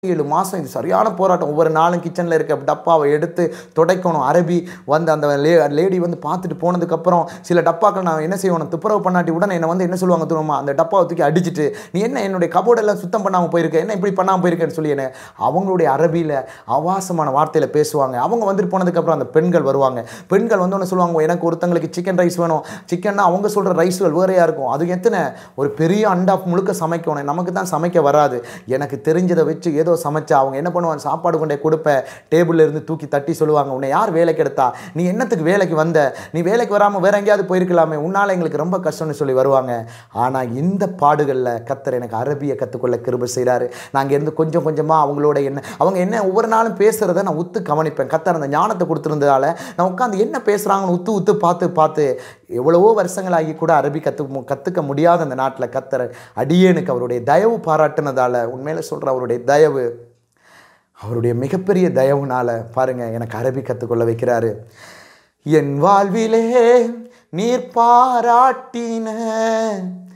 ஏழு மாதம் இது சரியான போராட்டம் ஒவ்வொரு நாளும் கிச்சனில் இருக்க டப்பாவை எடுத்து துடைக்கணும் அரபி வந்து அந்த லே லேடி வந்து பார்த்துட்டு போனதுக்கப்புறம் சில டப்பாக்கள் நான் என்ன செய்யணும் துப்புரவு பண்ணாட்டி உடனே என்னை வந்து என்ன சொல்லுவாங்க தூரமா அந்த டப்பாவை தூக்கி அடிச்சிட்டு நீ என்ன என்னுடைய கபோர்டெல்லாம் சுத்தம் பண்ணாமல் போயிருக்க என்ன இப்படி பண்ணாமல் போயிருக்கேன்னு சொல்லி என்ன அவங்களுடைய அரபியில் அவாசமான வார்த்தையில் பேசுவாங்க அவங்க வந்துட்டு போனதுக்கப்புறம் அந்த பெண்கள் வருவாங்க பெண்கள் வந்து ஒன்று சொல்லுவாங்க எனக்கு ஒருத்தங்களுக்கு சிக்கன் ரைஸ் வேணும் சிக்கன்னா அவங்க சொல்கிற ரைஸ்கள் வேறையாக இருக்கும் அது எத்தனை ஒரு பெரிய அண்டா முழுக்க சமைக்கணும் நமக்கு தான் சமைக்க வராது எனக்கு தெரிஞ்சதை வச்சு ஏதோ சமைச்சா அவங்க என்ன பண்ணுவாங்க சாப்பாடு கொண்டே கொடுப்பேன் டேபிளில் இருந்து தூக்கி தட்டி சொல்லுவாங்க உன்னை யார் வேலைக்கு எடுத்தா நீ என்னத்துக்கு வேலைக்கு வந்த நீ வேலைக்கு வராமல் வேற எங்கேயாவது போயிருக்கலாமே உன்னால் எங்களுக்கு ரொம்ப கஷ்டம்னு சொல்லி வருவாங்க ஆனால் இந்த பாடுகளில் கத்தர் எனக்கு அரபியை கற்றுக்கொள்ள கிருபை செய்கிறாரு நாங்கள் இருந்து கொஞ்சம் கொஞ்சமாக அவங்களோட என்ன அவங்க என்ன ஒவ்வொரு நாளும் பேசுகிறத நான் உத்து கவனிப்பேன் கத்தர் அந்த ஞானத்தை கொடுத்துருந்ததால நான் உட்காந்து என்ன பேசுகிறாங்கன்னு உத்து உத்து பார்த்து பார்த்து எவ்வளவோ வருஷங்களாகி கூட அரபி கற்று கற்றுக்க முடியாத அந்த நாட்டில் கத்தர் அடியேனுக்கு அவருடைய தயவு பாராட்டுனதால உண்மையில சொல்கிற அவருடைய தயவு அவருடைய மிகப்பெரிய தயவுனால பாருங்க எனக்கு அரபி கற்றுக்கொள்ள வைக்கிறாரு என் வாழ்விலே நீர் பாராட்டின